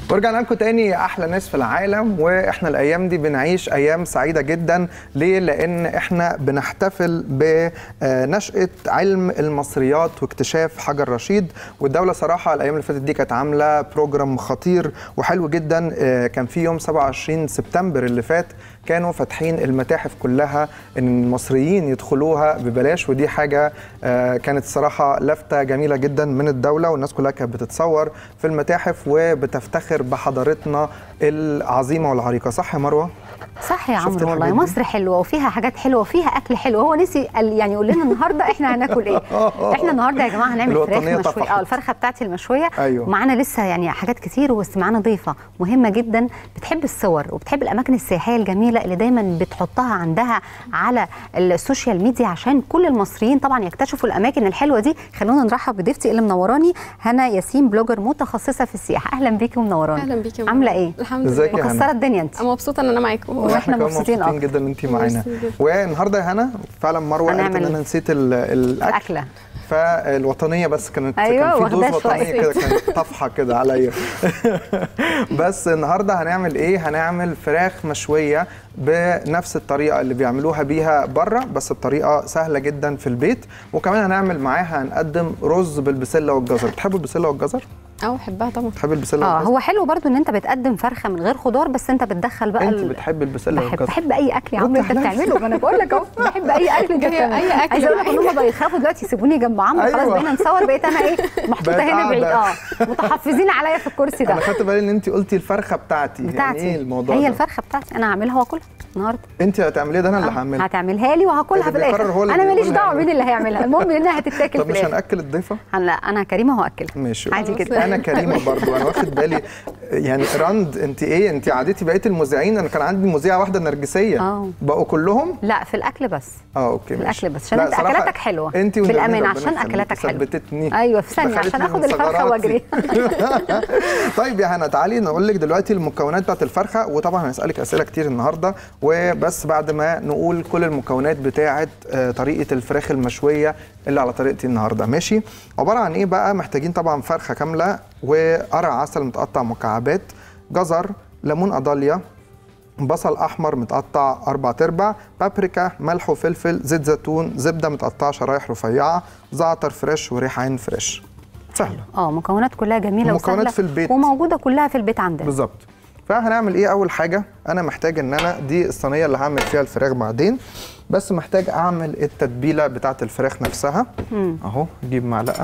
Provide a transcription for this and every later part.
ورجعنا لكم تاني احلى ناس في العالم واحنا الايام دي بنعيش ايام سعيده جدا ليه لان احنا بنحتفل بنشاه علم المصريات واكتشاف حجر رشيد والدوله صراحه الايام اللي فاتت دي كانت عامله بروجرام خطير وحلو جدا آه، كان في يوم 27 سبتمبر اللي فات كانوا فاتحين المتاحف كلها ان المصريين يدخلوها ببلاش ودي حاجه آه، كانت صراحه لفته جميله جدا من الدوله والناس كلها كانت بتتصور في المتاحف وبتفتخر بحضارتنا العظيمه والعريقه صح يا مروه صح يا شفت عمرو والله الحاجات دي؟ مصر حلوه وفيها حاجات حلوه وفيها اكل حلو هو نسي قال يعني يقول لنا النهارده احنا هناكل ايه احنا النهارده يا جماعه هنعمل فراخ الوطنية مشويه طفحت. اه الفرخه بتاعتي المشويه أيوة. ومعانا لسه يعني حاجات كتير بس معانا ضيفه مهمه جدا بتحب الصور وبتحب الاماكن السياحيه الجميله اللي دايما بتحطها عندها على السوشيال ميديا عشان كل المصريين طبعا يكتشفوا الاماكن الحلوه دي خلونا نرحب بضيفتي اللي منوراني هنا ياسين بلوجر متخصصه في السياحه اهلا بيكي ومنوراني اهلا بيكي يا عامله مريم. ايه الحمد ازيك لله يا هنا؟ مكسره الدنيا انت انا مبسوطه ان انا معاكم واحنا كمان مبسوطين مبسوطين أكتر. جدا ان انت معانا ميرسي جدا. والنهارده يا هنا فعلا مروه قالت ان هنعمل انا نسيت ال- الاكل الاكله فالوطنيه بس كانت أيوة، كان في دوز واخداها وطنيه شوية. كده كانت طفحه كده عليا بس النهارده هنعمل ايه هنعمل فراخ مشويه بنفس الطريقه اللي بيعملوها بيها بره بس بطريقه سهله جدا في البيت وكمان هنعمل معاها هنقدم رز بالبسله والجزر بتحبوا البسله والجزر اه بحبها طبعا بتحب البسله اه والجزر هو حلو برضو ان انت بتقدم فرخه من غير خضار بس انت بتدخل بقى انت ال- بتحب البسله بحب والجزر بحب اي اكل يا رد عمرو انت عليا. بتعمله ما انا بقول لك اهو بحب اي اكل انت هي بتعمله أي أكل عايزه اقول لك ان هم بقوا يخافوا دلوقتي يسيبوني جنب عمرو خلاص أيوة. بقينا نصور بقيت انا ايه محطوطه بقت هنا بعيد قاعدة. اه متحفزين عليا في الكرسي ده انا خدت بالي ان انت قلتي الفرخه بتاعتي بتاعتي يعني ايه الموضوع هي ده؟ الفرخه بتاعتي انا هعملها واكلها النهارده انت هتعمليه ده انا اللي آه، هعمله هتعملها لي وهاكلها اللي في الاخر بيقرر هو اللي انا ماليش بيقول دعوه هيعمل. مين اللي هيعملها المهم انها هتتاكل طب في مش الاخر هناكل الضيفه أنا- لا انا كريمه وهاكلها ماشي عادي خلاص. جدا انا كريمه برضو انا واخد بالي يعني رند انت ايه انت عادتي بقيه المذيعين انا كان عندي مذيعه واحده نرجسيه آه. بقوا كلهم لا في الاكل بس اه اوكي في ماشي الاكل بس عشان لا، انت صراحة اكلاتك حلوه انت بالامانه عشان اكلاتك حلوه ثبتتني ايوه في ثانيه عشان دخلتني اخد من الفرخه ثغراتي. واجري طيب يا هنا تعالي نقول لك دلوقتي المكونات بتاعت الفرخه وطبعا هنسالك اسئله كتير النهارده وبس بعد ما نقول كل المكونات بتاعت آه، طريقه الفراخ المشويه اللي على طريقتي النهارده ماشي عباره عن ايه بقى محتاجين طبعا فرخه كامله وقرع عسل متقطع مكعبات جزر ليمون قضاليا بصل احمر متقطع اربع تربع بابريكا ملح وفلفل زيت زيتون زبده متقطعه شرايح رفيعه زعتر فريش وريحان فريش سهله اه مكونات كلها جميله مكونات وسهله في البيت. وموجوده كلها في البيت عندنا بالظبط فهنعمل ايه اول حاجه انا محتاج ان انا دي الصينيه اللي هعمل فيها الفراخ بعدين بس محتاج اعمل التتبيله بتاعه الفراخ نفسها اهو اجيب معلقه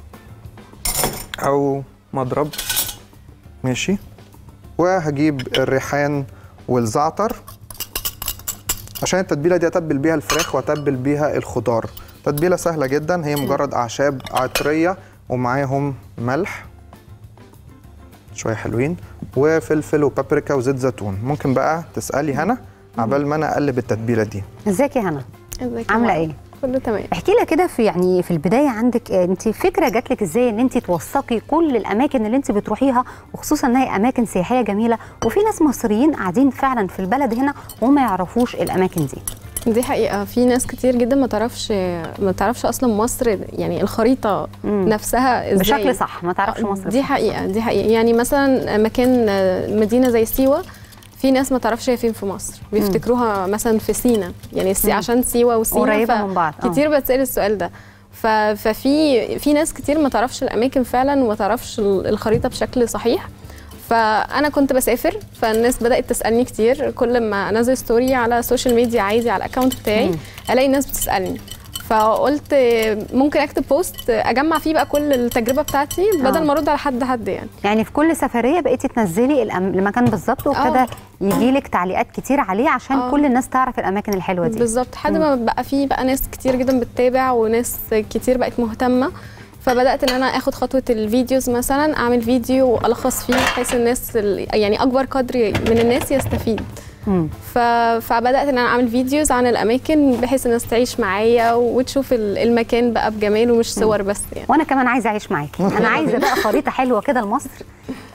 او مضرب ماشي وهجيب الريحان والزعتر عشان التتبيله دي اتبل بيها الفراخ واتبل بيها الخضار تتبيله سهله جدا هي مجرد اعشاب عطريه ومعاهم ملح شويه حلوين وفلفل وبابريكا وزيت زيتون ممكن بقى تسالي هنا عبال ما انا اقلب التتبيله دي ازيك يا هنا ازيك يا عامله مريم؟ ايه كله تمام احكي لنا كده في يعني في البدايه عندك آه، انت فكره جات لك ازاي ان انت توثقي كل الاماكن اللي انت بتروحيها وخصوصا ان هي اماكن سياحيه جميله وفي ناس مصريين قاعدين فعلا في البلد هنا وما يعرفوش الاماكن دي دي حقيقه في ناس كتير جدا ما تعرفش ما تعرفش اصلا مصر يعني الخريطه مم. نفسها ازاي بشكل صح ما تعرفش مصر دي حقيقه دي حقيقه يعني مثلا مكان مدينه زي سيوه في ناس ما تعرفش هي فين في مصر بيفتكروها مثلا في سينا يعني سي مم. عشان سيوه وسينا قريبة من بعض، آه. كتير بتسال السؤال ده ف- ففي في ناس كتير ما تعرفش الاماكن فعلا وما تعرفش ال- الخريطه بشكل صحيح فانا كنت بسافر فالناس بدات تسالني كتير كل ما انزل ستوري على السوشيال ميديا عادي على الاكونت بتاعي مم. الاقي الناس بتسالني فقلت ممكن اكتب بوست اجمع فيه بقى كل التجربه بتاعتي بدل آه. ما ارد على حد حد يعني يعني في كل سفريه بقيتي تنزلي الأم- المكان بالظبط وابتدى آه. يجي لك تعليقات كتير عليه عشان آه. كل الناس تعرف الاماكن الحلوه دي بالظبط لحد ما بقى فيه بقى ناس كتير جدا بتتابع وناس كتير بقت مهتمه فبدات ان انا اخد خطوه الفيديوز مثلا اعمل فيديو والخص فيه بحيث الناس ال- يعني اكبر قدر من الناس يستفيد مم. ف... فبدات ان انا اعمل فيديوز عن الاماكن بحيث الناس تعيش معايا وتشوف ال- المكان بقى بجماله مش صور بس يعني وانا كمان عايزه اعيش معاكي انا عايزه بقى خريطه حلوه كده لمصر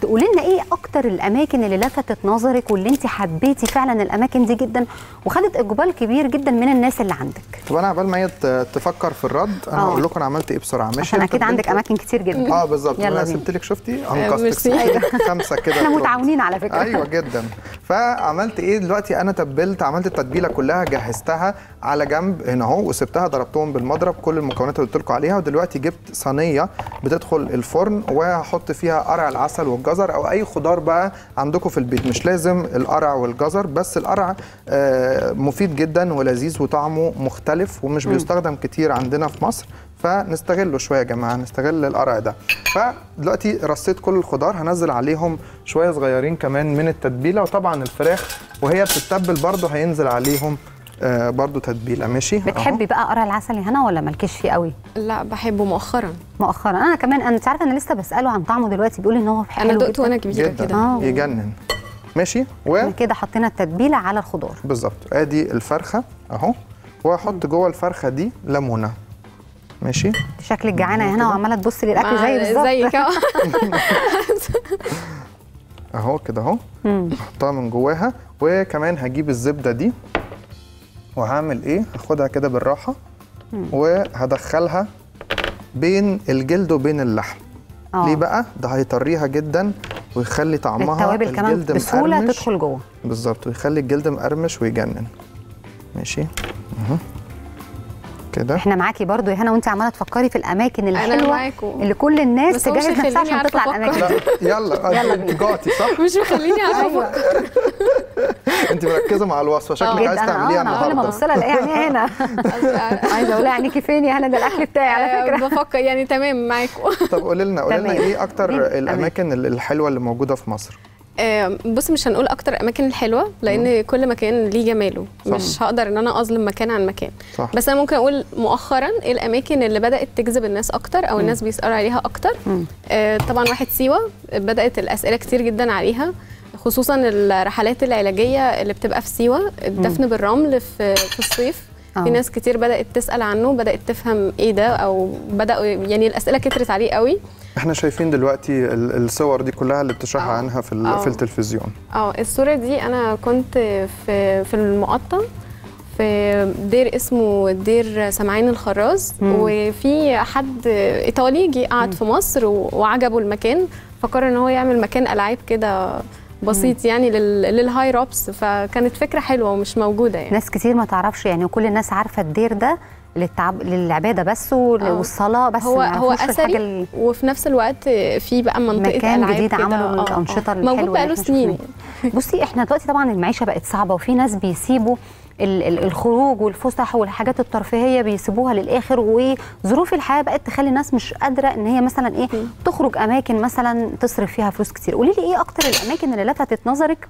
تقولي لنا ايه اكتر الاماكن اللي لفتت نظرك واللي انت حبيتي فعلا الاماكن دي جدا وخدت اقبال كبير جدا من الناس اللي عندك طب انا عبال ما هي ت- تفكر في الرد انا آه. هقول لكم انا عملت ايه بسرعه ماشي عشان اكيد طب عندك انتوا- اماكن كتير جدا اه بالظبط يلا انا بينا. سبت لك شفتي ميرسي. انقذتك خمسه كده احنا ترد. متعاونين على فكره ايوه جدا فعملت ايه دلوقتي انا تبلت عملت التتبيله كلها جهزتها على جنب هنا اهو وسبتها ضربتهم بالمضرب كل المكونات اللي قلت لكم عليها ودلوقتي جبت صينيه بتدخل الفرن وهحط فيها قرع العسل والجزر او اي خضار بقى عندكم في البيت مش لازم القرع والجزر بس القرع آه، مفيد جدا ولذيذ وطعمه مختلف ومش بيستخدم كتير عندنا في مصر فنستغله شويه يا جماعه نستغل القرع ده فدلوقتي رصيت كل الخضار هنزل عليهم شويه صغيرين كمان من التتبيله وطبعا الفراخ وهي بتتبل برضو هينزل عليهم آه برضو تتبيله ماشي أهو. بتحبي بقى قرع العسل يا هنا ولا مالكيش فيه قوي لا بحبه مؤخرا مؤخرا انا كمان انا انت عارفه انا لسه بساله عن طعمه دلوقتي بيقول لي ان هو حلو انا دقته جداً. وانا كبيره جدا كده آه. يجنن ماشي و احنا كده حطينا التتبيله على الخضار بالظبط ادي الفرخه اهو واحط جوه الفرخه دي ليمونه ماشي شكلك جعانه يا هنا وعماله تبصي للاكل مع- زي بالظبط زيك آه. اهو كده اهو مم. احطها من جواها وكمان هجيب الزبده دي وهعمل ايه هاخدها كده بالراحه وهدخلها بين الجلد وبين اللحم آه. ليه بقى ده هيطريها جدا ويخلي طعمها التوابل كمان الجلد بسهوله مقرمش. تدخل جوه بالظبط ويخلي الجلد مقرمش ويجنن ماشي اهو كده احنا معاكي برضو يا هنا وانت عماله تفكري في الاماكن الحلوه معاكم. اللي كل الناس بس هو مش تجهز نفسها هيخليني عشان عارفة تطلع أفكر. الاماكن لا يلا يلا انت بينا. جوعتي صح مش مخليني عارفه ايوه انت مركزه مع الوصفه شكلك جدا عايز انا تعمليها آه، انا كل ما النهارده ابص لها الاقيها عينيها هنا عايزه اقول لها عينيكي فين يا هنا ده الاكل بتاعي على فكره بفكر يعني تمام معاكم طب قولي لنا قولي لنا تمام. ايه اكتر مين؟ الاماكن الحلوه اللي موجوده في مصر آه، بص مش هنقول اكتر الاماكن الحلوه لان كل مكان ليه جماله صح. مش هقدر ان انا اظلم مكان عن مكان صح بس انا ممكن اقول مؤخرا ايه الاماكن اللي بدات تجذب الناس اكتر او الناس بيسالوا عليها اكتر مم. آه، طبعا واحد سيوه بدات الاسئله كتير جدا عليها خصوصا الرحلات العلاجيه اللي بتبقى في سيوه الدفن بالرمل في في الصيف آه. في ناس كتير بدات تسال عنه بدات تفهم ايه ده او بداوا يعني الاسئله كترت عليه قوي احنا شايفين دلوقتي ال- الصور دي كلها اللي بتشرح آه. عنها في ال- آه. في التلفزيون اه الصورة دي أنا كنت في في المقطم في دير اسمه دير سمعين الخراز مم. وفي حد إيطالي جه قعد في مصر و- وعجبه المكان فقرر إن هو يعمل مكان ألعاب كده بسيط يعني لل- للهاي روبس فكانت فكرة حلوة ومش موجودة يعني ناس كتير ما تعرفش يعني وكل الناس عارفه الدير ده للتعب... للعباده بس وال- آه. والصلاه بس هو ما هو يعرفوش الحاجة أثري ال- وفي نفس الوقت في بقى منطقة مكان ألعاب جديد كده. عملوا آه، آه. الانشطه الحلوه موجود اللي بقاله إحنا سنين شفناها. بصي احنا دلوقتي طبعا المعيشه بقت صعبه وفي ناس بيسيبوا ال- ال- الخروج والفسح والحاجات الترفيهيه بيسيبوها للاخر وظروف الحياه بقت تخلي الناس مش قادره ان هي مثلا ايه تخرج اماكن مثلا تصرف فيها فلوس كتير قولي لي ايه اكتر الاماكن اللي لفتت نظرك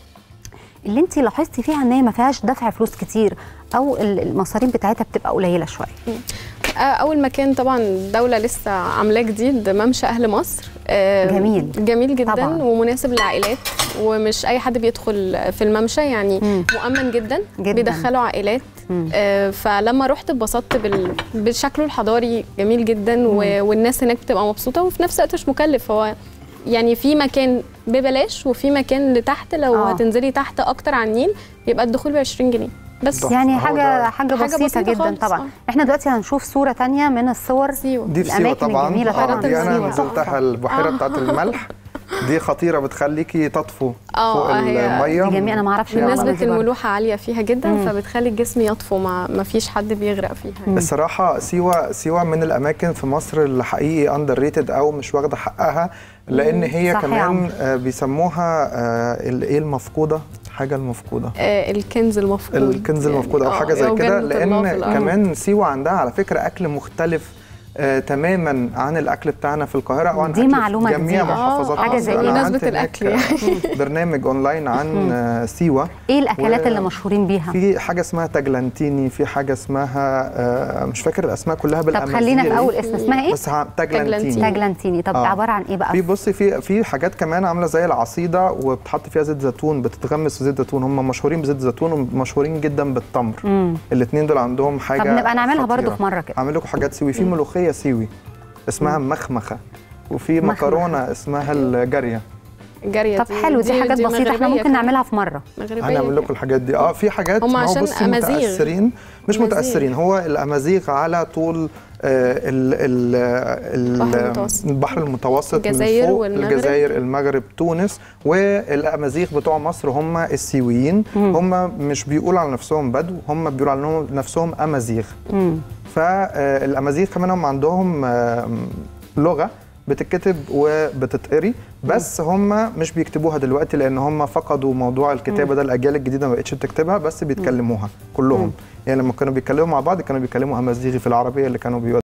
اللي انت لاحظتي فيها ان هي ما فيهاش دفع فلوس كتير او ال- المصاريف بتاعتها بتبقى قليله شويه آه، اول مكان طبعا دوله لسه عاملاه جديد ممشى اهل مصر آه، جميل. جميل جدا طبعاً. ومناسب للعائلات ومش اي حد بيدخل في الممشى يعني مم. مؤمن جدا, جداً. بيدخلوا عائلات مم. آه، فلما رحت اتبسطت بال... بشكله الحضاري جميل جدا و... والناس هناك بتبقى مبسوطه وفي نفس الوقت مش مكلف هو يعني في مكان ببلاش وفي مكان لتحت لو آه. هتنزلي تحت اكتر عن النيل بيبقى الدخول ب 20 جنيه بس تحفة. يعني هو حاجه ده. حاجه حاجة بسيطه, بسيطة جدا خالص، طبعا آه. احنا دلوقتي هنشوف صوره تانية من الصور سيوه دي في سيوه الأماكن طبعا الجميلة آه، طبعاً دي في انا سيوة. نزلتها البحيره آه. بتاعت الملح دي خطيره بتخليكي تطفو آه، فوق آه، هي الميه دي جميله انا ما اعرفش المعلومة نسبة دي برضه. الملوحة عالية فيها جدا مم. فبتخلي الجسم يطفو ما, ما فيش حد بيغرق فيها يعني. الصراحة سيوة سيوة من الأماكن في مصر اللي حقيقي أندر ريتد أو مش واخدة حقها لأن هي صح يا كمان عمرو. آه، بيسموها آه، الإيه المفقودة حاجة المفقودة آه الكنز المفقود الكنز المفقود أو آه، حاجة زي أو كده جنة الله في لأن الأرض. كمان سيوة عندها على فكرة أكل مختلف آه تماما عن الاكل بتاعنا في القاهره او عن دي أكل في معلومة جميع جديدة. محافظات آه، حاجة مصر. زي أنا إيه؟ عملت بمناسبة هناك الأكل برنامج اونلاين عن آه، سيوه ايه الاكلات و- اللي مشهورين بيها في حاجه اسمها تاجلانتيني في حاجه اسمها آه، مش فاكر الاسماء كلها طب بالامازيغي خلينا في اول اسم اسمها ايه بس ها- تاجلانتيني تاجلانتيني. تاجلانتيني طب آه. عباره عن ايه بقى في بصي في في حاجات كمان عامله زي العصيده وبتحط فيها زيت زيتون بتتغمس في زيت زيتون هم مشهورين بزيت زيتون ومشهورين جدا بالتمر مم. الاثنين دول عندهم حاجه طب نبقى نعملها برضو خطيرة. في مره كده اعمل لكم حاجات سيوي في ملوخيه سيوي اسمها مخمخه وفي مخمخة. مكرونه اسمها الجاريه الجاريه طب حلو دي, حاجات بسيطه احنا مغربية ممكن كمان. نعملها في مره مغربيه هنعمل كمان. لكم الحاجات دي اه في حاجات هم ما هو عشان بصي أمازيغ. متاثرين مش أمازيغ. متاثرين هو الامازيغ على طول آه، ال ال ال البحر المتوسط. البحر المتوسط من الجزائر فوق والمغرب. الجزائر المغرب تونس والامازيغ بتوع مصر هم السيويين هم مش بيقولوا على نفسهم بدو هم بيقولوا على نفسهم امازيغ مم. فالامازيغ كمان هم عندهم آه، لغه بتتكتب وبتتقري بس هم مش بيكتبوها دلوقتي لان هم فقدوا موضوع الكتابه ده الاجيال الجديده ما بقتش بتكتبها بس بيتكلموها كلهم يعني لما كانوا بيتكلموا مع بعض كانوا بيتكلموا امازيغي في العربيه اللي كانوا بيودوا